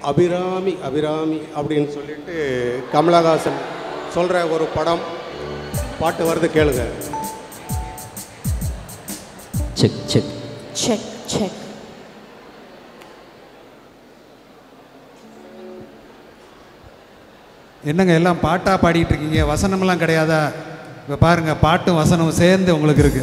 அபிராமி அபிராமி அப்படின்னு சொல்லிட்டு கமலஹாசன் சொல்கிற ஒரு படம் பாட்டு வருது கேளுங்க செக் செக் செக் செக் என்னங்க எல்லாம் பாட்டாக பாடிட்டு இருக்கீங்க வசனமெல்லாம் கிடையாதா இப்போ பாருங்க பாட்டும் வசனமும் சேர்ந்து உங்களுக்கு இருக்கு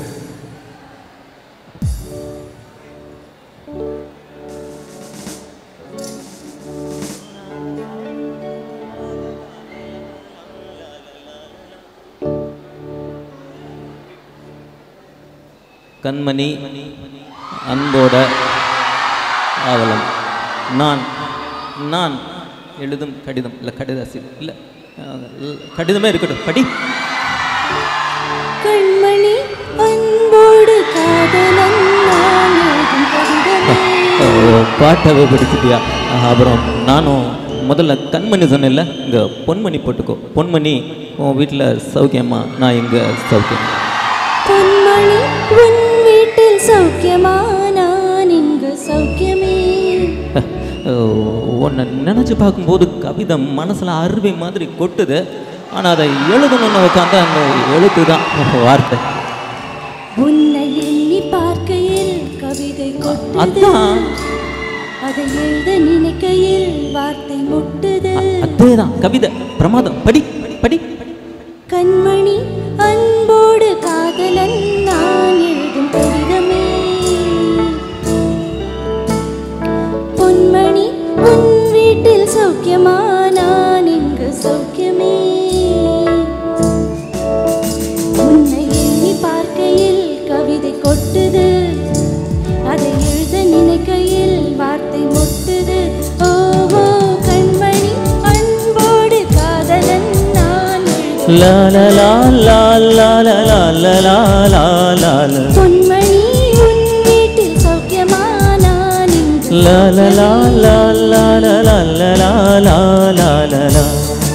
கண்மணி அன்போட ஆவலம் நான் நான் எழுதும் கடிதம் இல்லை கடிதாசி இல்லை அஹ், கடிதமே இருக்கட்டும் படி கண்மணி அன்போடு காதலன் நான் எழுதும் கடிதமே ஓ, பாட்டாவே படிச்சிட்டியா அஹ், அப்புறம் நானும் முதல்ல கண்மணி சொன்னேன்ல இங்கே பொன்மணி போட்டுக்கோ பொன்மணி உன் வீட்டில் சௌக்கியமா நான் இங்கே சௌக்கியம் பொன்மணி உன் வீட்டில் சௌக்கியமா நான் இங்கு சௌக்கியமே உன்னை நினச்சி பார்க்கும்போது கவிதை மனசில் அருவி மாதிரி கொட்டுது ஆனால் அதை எழுதணும்னு உட்காந்தா அந்த எழுத்து தான் வார்த்தை உன்னை எண்ணி பார்க்கையில் கவிதை கொட்டுது அதான். அதை எழுத நினைக்கையில் வார்த்தை முட்டுது அதே தான் கவிதை பிரமாதம் படி படி கண்மணி அன்போடு காதலன் நான் எழுதும் கடிதமே பொன்மணி உன் வீட்டில் சௌக்கியமா நான் இங்கு சௌக்கியமே உன்னை எண்ணி பார்க்கையில் கவிதை கொட்டுது அதை எழுத நினைக்கையில் வார்த்தை முட்டுது ஓஹோ கண்மணி அன்போடு காதலன் நான் எழுதும் லா லா லா லா லா லா லா லா லா லா லா லா பொன்மணி உன் வீட்டில் சௌக்கியமா நான் இங்கு லா லா லா லா லா லா லா லா லா லா லா லா லா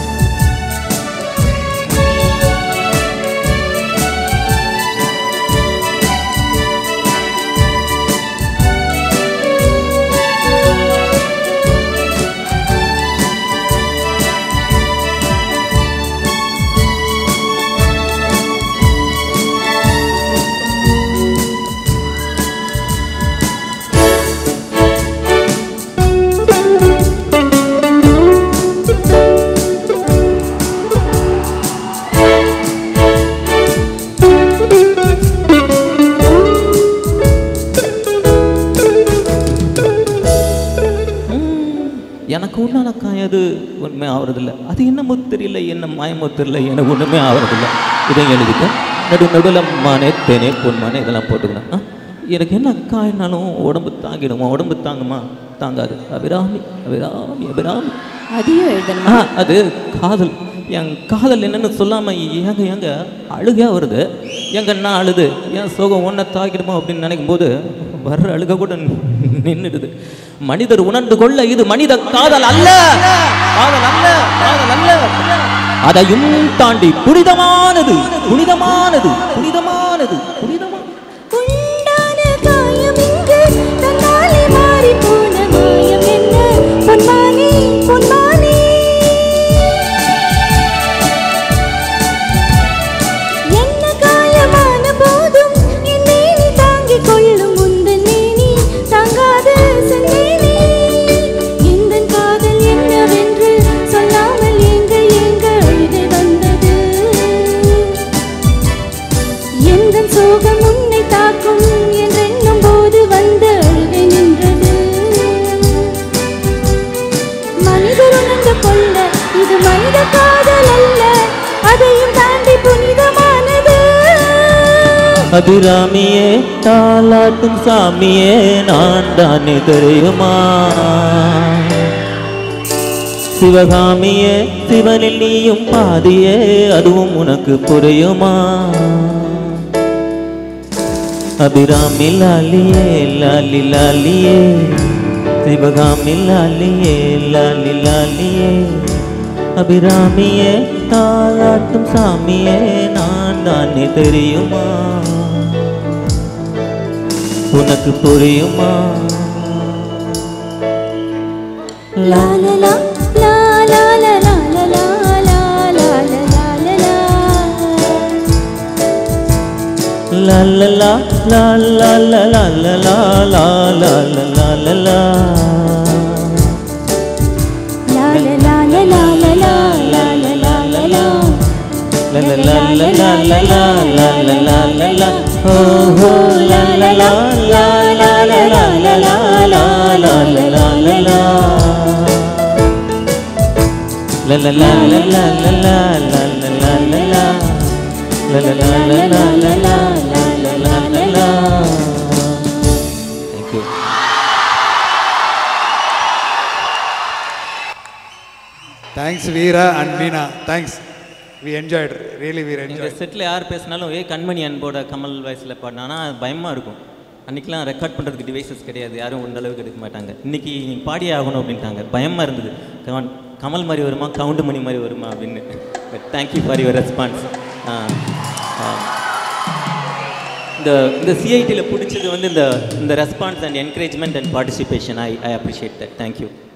எனக்கு உண்டான காயம் அது உண்மை ஆவறதில்ல அது என்னமோ தெரியல என்ன மாயமோ தெரியல எனக்கு ஒன்றுமே ஆவறதில்ல இதை எழுதிக்க நடு நடுவில் மானே தேனே பொன்மானே இதெல்லாம் போட்டுக்கணும் ஆ? எனக்கு என்ன காயனாலும் உடம்பு தாங்கிடுமா உடம்பு தாங்குமா தாங்காது அபிராமி அபிராமி அபிராமி அதையும் எழுதணுமா ஆ அது காதல் என் காதல் என்னன்னு சொல்லாம ஏங்க ஏங்க அழுகையா வருது எங்க நான் அழுது என் சோகம் ஒன்றை தாக்கிடுமோ அப்படின்னு நினைக்கும் போது வர்ற அழுக கூட நின்றுடுது மனிதர் உணர்ந்து கொள்ள இது மனித காதல் அல்ல காதல் அல்ல காதல் அல்ல அதையும் தாண்டி புனிதமானது புனிதமானது புனிதமானது புனிதமானது உண்டான காயம் இங்கு தன்னாலே மாறி போன மாயம் என்ன பொன்மானே பொன்மானே என்ன காயமான போதும் என் மேனி தாங்கிக் கொள்ளும் உந்தன் மேனி தாங்காது செந்தேனே எந்தன் காதல் என்னவென்று சொல்லாமல் எங்க எங்க அழுகை வந்தது எந்தன் சோகம் உன்னை தாக்கும் என்றெண்ணும் போது வந்த அழுகை நின்றது மனிதர் உணர்ந்து கொள்ள இது மனித காதல் அல்ல அதையும் தாண்டி புனிதமானது அபிராமியே தாலாட்டும் சாமியே நான் தானே தெரியுமா சிவகாமியே சிவனில் நீயும் பாதியே அதுவும் உனக்கு புரியுமா அபிராமி லாலியே லாலி லாலியே சிவகாமி லாலியே லாலி லாலியே அபிராமியே தாளாட்டும் சாமியே நான் தானே தெரியுமா உனக்கு புரியுமா லா லா லா லா லா லா லா லா லா லா லா லா லா லா La la la la la la la la la la la la la la la La la la la la la la la la la la la. La la la la la la la la la la la la Oh oh la la la la la la la la la la la la la la la La la la la la la la la la la la la La la la la la la la la la la la la Thank you thanks Veera and Meena thanks we enjoyed really Veer இந்த enjoy settle யார் பேசினாலும் ஏ கண்மணி அன்போட கமல் வாய்ஸில் பாடினானா பயமாக இருக்கும் அன்றைக்கெலாம் record பண்ணுறதுக்கு devices கிடையாது யாரும் இந்த அளவுக்கு எடுக்க மாட்டாங்க இன்றைக்கி நீ பாடியே ஆகணும் அப்படின்ட்டாங்க பயமாக இருந்தது கமல் கமல் மாதிரி வருமா கவுண்டு மணி மாதிரி வருமா அப்படின்னு but thank you for your response இந்த இந்த சிஐடியில் பிடிச்சது வந்து இந்த இந்த response and encouragement and participation I I appreciate that thank you